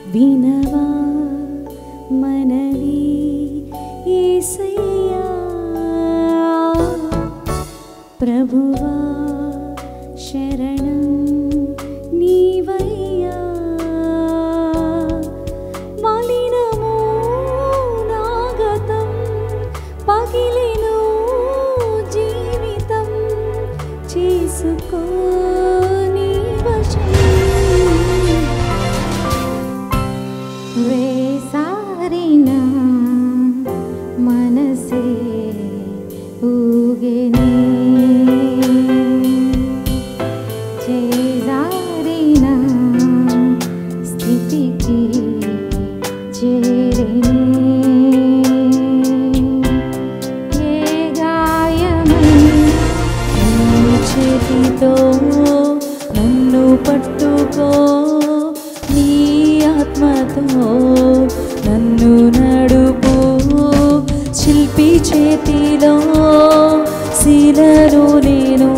వినవా మనవి యేసయ్యా ప్రభువా శరణం నీవయ్యా మలినము నాగతం పగిలిను జీవితం చేసుకో నీ వశం వేసారిన మనసే ఊగెనే చేజారిన స్థితికి చేరెనే ఏ గాయమై నీ చేతితో నన్ను పట్టుకో నీ ఆత్మతో నన్ను నడుపు శిల్పి చేతిలో శిలను నేను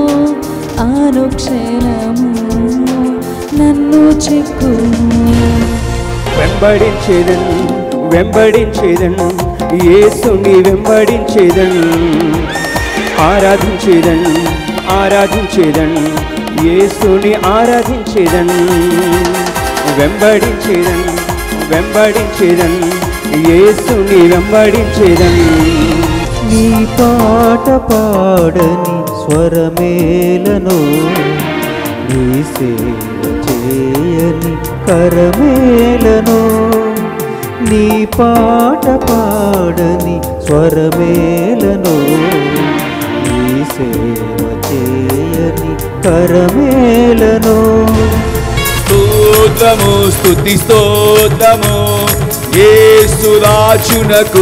అనుక్షణము నన్ను చెక్కుము వెంబడించేదను వెంబడించేదను యేసుని వెంబడించేదను ఆరాధించేదను ఆరాధించేదను యేసుని ఆరాధించేదను వెంబడించేదను వెంబడించేదను యేసుని వెంబడించేదను నీ పాట పాడని స్వరమేలను నీ సేవ చేయని కరమేలను నీ పాట పాడని స్వరమేలను నీ సేవ చేయని కరమేలను స్తోత్రము స్తుతి స్తోత్రము యేసురాజునకు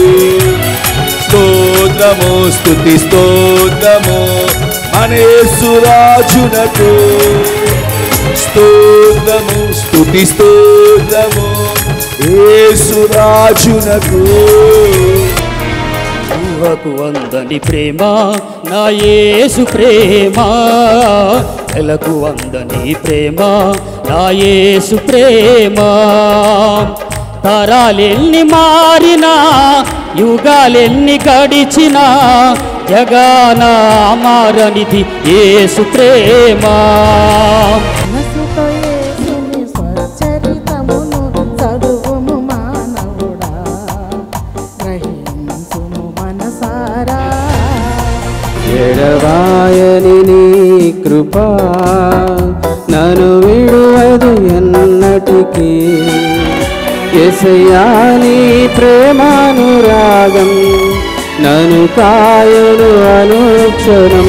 స్తోత్రము స్తుతి స్తోత్రము అనేసురాజునకు స్తోత్రము స్తుతి స్తోత్రము యేసురాజునకు ఊహకు వందని ప్రేమ నా యేసు ప్రేమ నెలకు వందని ప్రేమ నా యేసు ప్రేమ తరాలెన్ని మారినా యుగాలెన్ని గడిచినా జగాన మారనిది యేసు ప్రేమ మనసుతో యేసుని స్వచరితమును చదువుము మానవుడా గ్రహించుము మనసారా ఎడవాయని నీ కృపా నన్ను విడువదు ఎన్నటికీ ఎసయ్యా నీ ప్రేమానురాగం నన్ను కాయను అనుక్షణం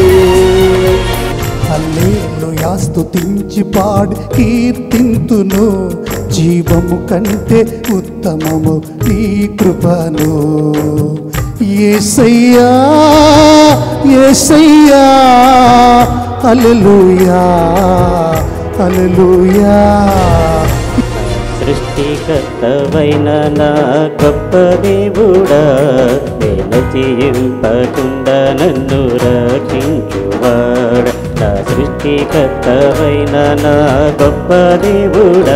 హల్లెలూయా స్తుతించి పాడి కీర్తింతును జీవము కంటే ఉత్తమము నీ కృపను యేసయ్యా యేసయ్యా హల్లెలూయా హల్లెలూయా సృష్టికర్తవైన నా గొప్ప దేవుడా వెనచింపకుండా నన్ను రక్షించువాడ నా సృష్టికర్తవైన నా గొప్ప దేవుడా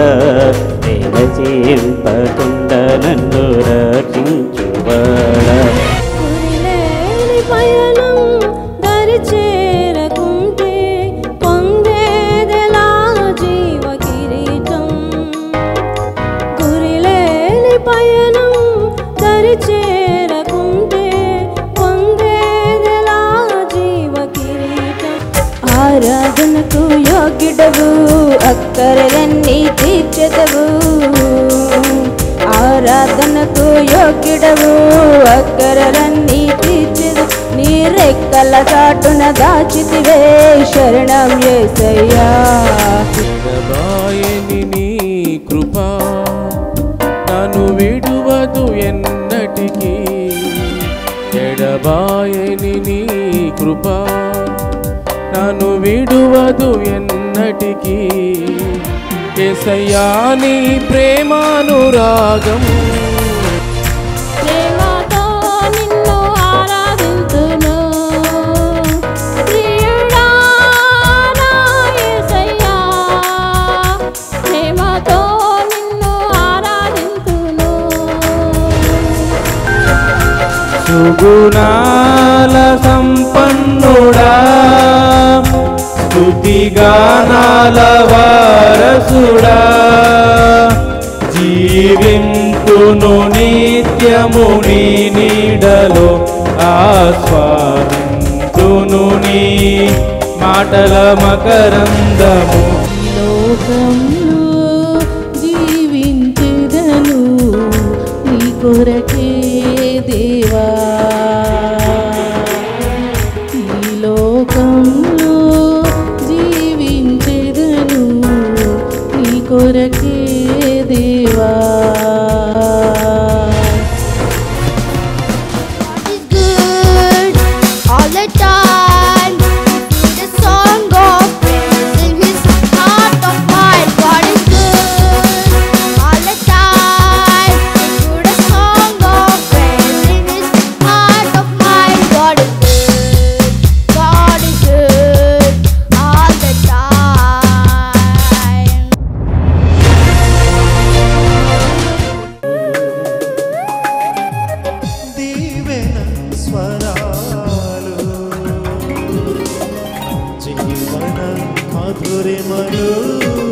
వెనచింపకుండా నన్ను రక్షించువాడ గురిలేని పయనం దరి చేరకుంటే పొందేదెలా జీవ కిరీటం గురిలేని పయనం దరి చేరకుంటే పొందేదెలా జీవ కిరీటం ఆరాధనకు యోగ్యుడవు అక్కరలన్నీ తీర్చెదవు ఆరాధనకు యోగ్యుడవు అక్కరలన్నీ తీర్చెదు నీ రెక్కల చాటున దాచితివే శరణం యేసయ్యా ఎడబాయని నీ కృప నన్ను విడువదు ఎన్నటికీ ఎడబాయని నీ కృప నన్ను విడువదు ఎన్నటికీ ఎసయ్యా నీ ప్రేమానురాగం ప్రేమతో నిన్ను ఆరాధింతును ప్రియుడా నా యేసయ్యా ప్రేమతో నిన్ను సుగుణాల సంపన్నుడా స్తుతిగానాల వారసుడా జీవింతును నిత్యము నీ నీడలో ఆస్వాదింతును నీ మాటల మకరందము లోకంలో జీవించెదను నీ కొరకే దేవా ఈ లోకంలో జీవించెదను నీ కొరకే దేవా good all the time. Sing the song of praise in His heart of mine. God is good all the time. Sing the song of praise in His heart of mine. God is good. God is good all the time. దీవెన స్వరాలు జీవన మధురిమలు